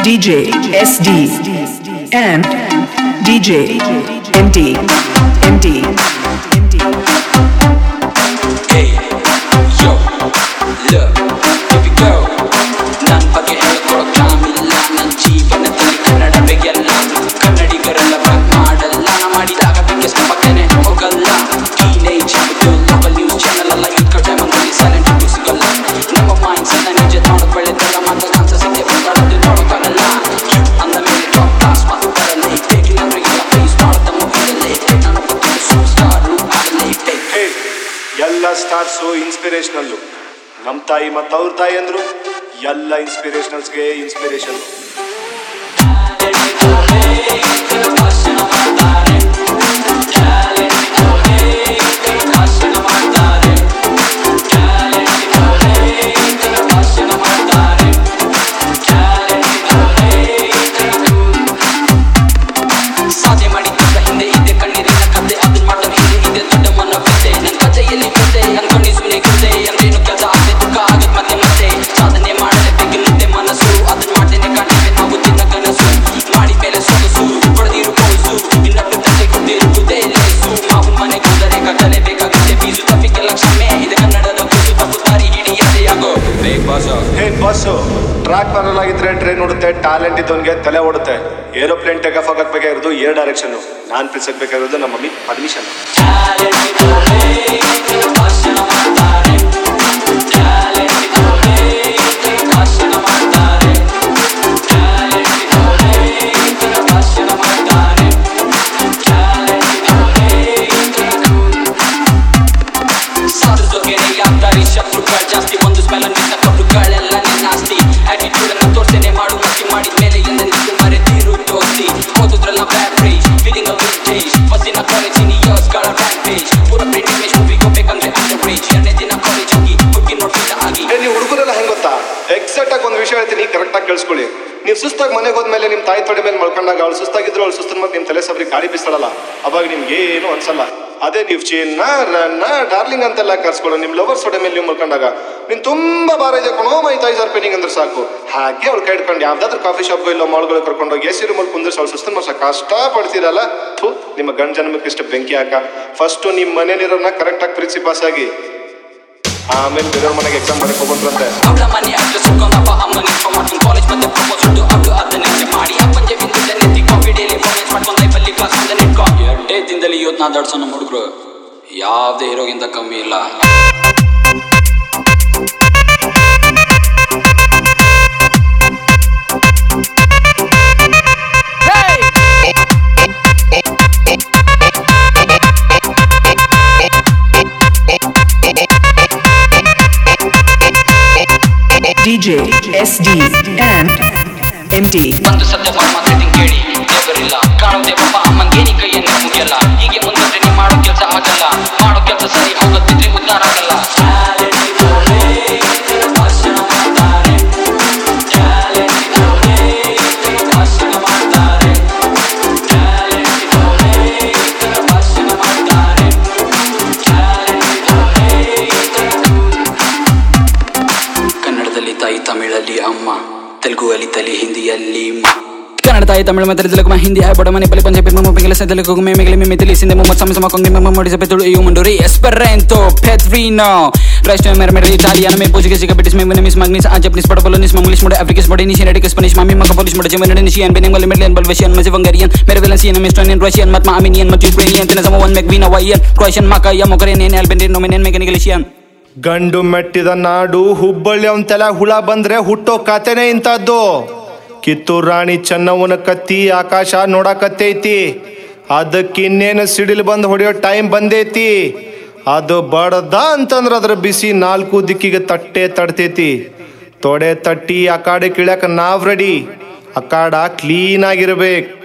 DJ SD and DJ MD MD Hey, yo, look, here we go. ನನ್ ಬಗ್ಗೆ ಹೇಳ್ಕೊಳಕ್ಕಾಗಿಲ್ಲ ನನ್ ಜೀವನದಲ್ಲಿ ಕನ್ನಡವೇ ಎಲ್ಲ ಕನ್ನಡಿಗರೆಲ್ಲ ಬ್ಯಾಕ್ ಮಾಡಲ್ಲ ನಾ ಮಾಡಿದಾಗ ಬಿಗ್ಗೆಸ್ಟ್ ಬಗ್ಗೆನೆ ಹೋಗಲ್ಲ ಟೀನೇಜ್ ಲೋಕಲ್ ನ್ಯೂಸ್ ಚಾನಲ್ ಎಲ್ಲ ಯೂತ್ ಟೈಮಲ್ಲಿ ಸೈಲೆಂಟ್ ಸಿಗಲ್ಲ ನಮ್ಮ ಮೈಂಡ್ಸ್ ಅನ್ನ ನಿಜ ನೋಡಕ್ ಬೆಳೆದಲ್ಲ ಮಾತ್ರ ಕಾನ್ಸ ಸಿಕ್ಕೆ ಬಂದಾಡೋದು ನೋಡೋಕ್ಕಾಗಲ್ಲ ಅಂದ ಮೇಲೆ ಟಾಪ್ ಕ್ಲಾಸ್ ಮಾತು ಬರಲ್ಲ ಬೇಕಿಲ್ಲ ಅಂದ್ರೆ ಇಲ್ಲ ಫೇಸ್ ಮಾಡ್ದ ಮುಗಿಯಲ್ಲೇ ನಾನು ಗೊತ್ತಿಲ್ಲ ಸೂಪರ್ ಸ್ಟಾರ್ ಆಗಲೇ ಹೇ ಎಲ್ಲ ಸ್ಟಾರ್ಸು ಇನ್ಸ್ಪಿರೇಷನಲ್ಲು ನಮ್ಮ ತಾಯಿ ಮತ್ತು ಅವ್ರ ತಾಯಿ ಅಂದ್ರು ಎಲ್ಲ ಇನ್ಸ್ಪಿರೇಷನಲ್ಸ್ಗೆ ಇನ್ಸ್ಪಿರೇಷನ್ ಸಾಧನೆ ಮಾಡಿದ್ದ ಹಿಂದೆ ಇದೆ ಕಣ್ಣೀರಿನ ಕತೆ ಅದನ್ನ ಮಾಡೋ ಹಿಂದೆ ಇದೆ ದೊಡ್ಡ ಮನವಿದೆ ನನ್ ಕಥೆಯಲ್ಲಿ ಕತೆ ಅನ್ಕೊಂಡಿ ಸುಮ್ಮನೆ ಕತೆ ಅಂದ್ರೇನು ಕೆಲಸ ಆಗದೆ ದುಃಖ ಆಗದ್ ಮತ್ತೆ ಮತ್ತೆ ಸಾಧನೆ ಮಾಡಲೇಬೇಕು ಮುಂದೆ ಮನಸ್ಸು ಅದನ್ನ ಮಾಡ್ದೇನೆ ಕಾಣ್ತೇವೆ ನಾವು ತಿನ್ನ ಕನಸು ಮಾಡಿ ಮೇಲೆ ಸೊಗಸು ಹೊಡೆದಿರು ಕೋಸು ಇನ್ನೊಬ್ಬರು ತಲೆ ಗೊತ್ತಿರುವುದೇ ಲೇಸು ಮಾವು ಮನೆಗೆ ಹೋದರೆ ಕಟ್ಟಲೇಬೇಕಾಗುತ್ತೆ ಬೀಸು ತಪ್ಪಿಗೆಲ್ಲ ಕ್ಷಮೆ ಇದೆ ಕನ್ನಡದ ಕೂಸು ತಪ್ಪು ದಾರಿ ಹಿಡಿಯದೆ ಆಗೋ ಬೇಗ ಬಾಸ ಹೇ ಬಸ್ಸು ಟ್ರ್ಯಾಕ್ ಬರಲ್ ಆಗಿದ್ರೆ ಟ್ರೈನ್ ಓಡುತ್ತೆ ಟ್ಯಾಲೆಂಟ್ ಇದ್ದವನಿಗೆ ತಲೆ ಓಡುತ್ತೆ ಏರೋಪ್ಲೇನ್ ಟೇಕ್ ಆಫ್ ಆಗಬೇಕಾಗಿರೋದು ಏರ್ ಡೈರೆಕ್ಷನ್ ನಾನ್ ಬೇಕಾಗಿರೋದು ನಮ್ಮ ಮಮ್ಮಿ ಪರ್ಮಿಷನ್ ಜಾಸ್ತಿ ಒಂದು ಸ್ಮೆಲ್ ನಿನ್ನ ಕಬ್ರುಗಳೆಲ್ಲ ನಾಸ್ತಿ ಆಟಿಟ್ಯೂಡ್ ಅನ್ನ ತೋರ್ಸೇನೆ ಮಾಡು ಮಸ್ತಿ ಮಾಡಿದ ಮೇಲೆ ಎಲ್ಲ ನಿಂತು ಮರೆತಿರು ದೋಸ್ತಿ ಓದುದ್ರಲ್ಲ ಬ್ಯಾಡ್ ರೇಜ್ ಫೀಲಿಂಗ್ ಅ ವಿಂಟೇಜ್ ಫಸ್ಟಿನ ಕಾಲೇಜ್ ಇನ್ ಇಯರ್ಸ್ ಗಳ ಬ್ಯಾಡ್ ಪೇಜ್ ಪೂರ ಪ್ರಿಂಟ್ ಇಮೇಜ್ ಮೂವಿ ಹೋಗ್ಬೇಕಂದ್ರೆ ಅಂಡರ್ ರೇಜ್ ಎರಡನೇ ದಿನ ಕಾಲೇಜ್ ಹೋಗಿ ಹುಡುಗಿ ನೋಡ್ತಿದ್ದ ಆಗಿ ಏ ನೀವು ಹುಡುಗರೆಲ್ಲ ಹೆಂಗ್ ಗೊತ್ತಾ ಎಕ್ಸಾಕ್ಟ್ ಆಗಿ ಒಂದು ವಿಷಯ ಹೇಳ್ತೀನಿ ಕರೆಕ್ಟ್ ಆಗಿ ಕೇಳಿಸ್ಕೊಳ್ಳಿ ನೀವು ಸುಸ್ತಾಗಿ ಮನೆಗೆ ಹೋದ್ಮೇಲೆ ನಿಮ್ಮ ತಾಯಿ ತೊಡೆ ಮೇಲೆ ಮಲ್ಕೊಂಡಾಗ ಅವಳು ಸುಸ್ತಾಗಿದ್ರು ಅವಳು ಸುಸ್ತ ಮತ್ತೆ ನಿಮ್ಮ ತಲೆ ಸಬ್ರಿ ಗಾಳಿ ಬೀಸ್ತಾಳಲ್ಲ ಅವಾಗ ನಿಮ್ಗೆ ಏನು ಅನ್ಸಲ್ಲ ಅದೇ ನೀವು ಚಿನ್ನ ರನ್ನ ಡಾರ್ಲಿಂಗ್ ಅಂತೆಲ್ಲ ಕರ್ಸ್ಕೊಳ್ಳೋ ನಿಮ್ಮ ಲವರ್ಸ್ ತೊಡೆ ಮೇಲೆ ನೀವು ಮಲ್ಕೊಂಡಾಗ ನೀನು ತುಂಬಾ ಭಾರ ಇದೆ ಕಣೋ ಮೈ ತಾಯಿ ಸರ್ ಪೆನಿಂಗ್ ಅಂದ್ರೆ ಸಾಕು ಹಾಗೆ ಅವಳು ಕೈ ಹಿಡ್ಕೊಂಡು ಯಾವ್ದಾದ್ರು ಕಾಫಿ ಶಾಪ್ಗೋ ಇಲ್ಲ ಮಾಲ್ಗಳು ಕರ್ಕೊಂಡೋಗಿ ಎಸಿ ರೂಮಲ್ಲಿ ಕುಂದಿರ್ಸಿ ಅವಳು ಸುಸ್ತ ಮಾಡ್ಸ ಕಷ್ಟ ಪಡ್ತೀರಲ್ಲ ಥು ನಿಮ್ಮ ಗಂಡ ಜನ್ಮಕ್ಕೆ ಇಷ್ಟ ಬೆಂಕಿ ಹಾಕ ಫಸ್ಟು ನಿಮ್ಮ ಮನೇಲಿರೋನ್ನ ಕರೆಕ್ಟಾಗಿ ಪ್ರೀತಿ ಪಾಸ್ ಆಗಿ ಆಮೇಲೆ ಬೇರೆಯವ್ರ ಮನೆಗೆ ಎಕ್ಸಾಮ್ ಬರಕ್ಕೆ ಹೋಗ್ಬಂದ್ರಂತೆ ಅವಳ ಮನೆ ಅಡ್ರೆಸ್ ಅಪ್ಪ ಅಮ್ಮ ನಿಂತ್ಕೊ ಮಾಡ್ಕೊಂಡು ಕಾಲೇಜ್ ಮತ್ತೆ ಪ್ರಪೋಸ್ ಉಂಟು ಅವಳು ಅದನ್ನ ಮಾಡಿ ಅಪ್ಪಂಜೆ ಬಿಂದು ನೆತ್ತಿ ಕಾಫಿ ಡೈಲಿ ಕಾಲೇಜ್ ಮಾಡ್ಕೊಂಡು ಲೈಫಲ್ಲಿ ಕ್ಲಾಸ್ ಮುಂದೆ ನಿಂತ್ಕೊ ಎರಡೇ ದಿನದಲ್ಲಿ ಇವತ್ತು ನಾ ದಡ್ಸೋ ನಮ್ಮ ಹುಡುಗರು ಯಾವುದೇ ಹೀರೋಗಿಂತ ಕಮ್ಮಿ ಇಲ್ಲ DJ SD and MD ಒಂದು ಸತ್ಯ ಮಾತಾಡ್ತೀನಿ ಕೇಳಿ ದೇವರಿಲ್ಲ ಕಾಣುವುದೇ ಪಾಪ ಅಮ್ಮಂಗೇನಿ ಕೈಯನ್ನು ಮುಗಿಯಲ್ಲ ಹೀಗೆ ಮುಂದೆ ನೀವು ಮಾಡೋ ಕೆಲಸ ಆಗಲ್ಲ ಮಾಡೋ ಕೆಲಸ ಸರಿ ಹೋಗುತ್ತಿದ್ರೆ ಉದ್ಧಾರ ಆಗಲ್ಲ ಕನ್ನಡದಲ್ಲಿ ತಾಯಿ ತಮಿಳಲ್ಲಿ ಅಮ್ಮ ತೆಲುಗುವಲ್ಲಿ ತಲೆ ಹಿಂದಿಯಲ್ಲಿ ಮ ಕನ್ನಡ ತಾಯಿ ತಮಿಳು ಮತ್ತೆ ತೆಲುಗು ಮ ಹಿಂದಿ ಬಡ ಮನೆ ಪಲ್ಲಿ ಪಂಜಾಬಿ ಮಮ್ಮ ಬೆಂಗಲ ತೆಲುಗು ಮೆ ಮೆಗಲಿ ಮೆ ಮೆತಿಲಿ ಸಿಂಧೆ ಮೊಮ್ಮ ಸಮ ಸಮ ಕೊಂಗಿ ಮಮ್ಮ ಮಡಿಸ ಪೆತುಳು ಯು ಮುಂಡೂರಿ ಎಸ್ಪೆರೆಂಟೋ ಪೆಟ್ರಿನೋ Resto de mermer italiano me puse que siga betis me vene mis magnis a japanese para bolonis mamulis mode afrikis mode nisi redikis spanish mami maka polish mode jemen nisian bening wal medlian balvesian mase hungarian mere valencian estonian russian mat ma armenian mat ukrainian tena sama one mcvina wayan croatian maka ya mokarenian albanian romanian meganigalian ಗಂಡು ಮೆಟ್ಟಿದ ನಾಡು ಹುಬ್ಬಳ್ಳಿ ಅವನ ತಲೆ ಹುಳ ಬಂದ್ರೆ ಹುಟ್ಟೋ ಕತೆನೇ ಇಂಥದ್ದು ಕಿತ್ತೂರು ರಾಣಿ ಚೆನ್ನಮ್ಮನ ಕತ್ತಿ ಆಕಾಶ ನೋಡಕತ್ತೈತಿ ಅದಕ್ಕಿನ್ನೇನು ಸಿಡಿಲು ಬಂದು ಹೊಡೆಯೋ ಟೈಮ್ ಬಂದೈತಿ ಅದು ಬಡದ ಅಂತಂದ್ರೆ ಅದ್ರ ಬಿಸಿ ನಾಲ್ಕು ದಿಕ್ಕಿಗೆ ತಟ್ಟೆ ತಡ್ತೈತಿ ತೊಡೆ ತಟ್ಟಿ ಆ ಕಾಡೆ ಕೀಳ್ಯಾಕ ನಾವ್ ರೆಡಿ ಆ ಕಾಡ ಕ್ಲೀನ್ ಆಗಿರ್ಬೇಕು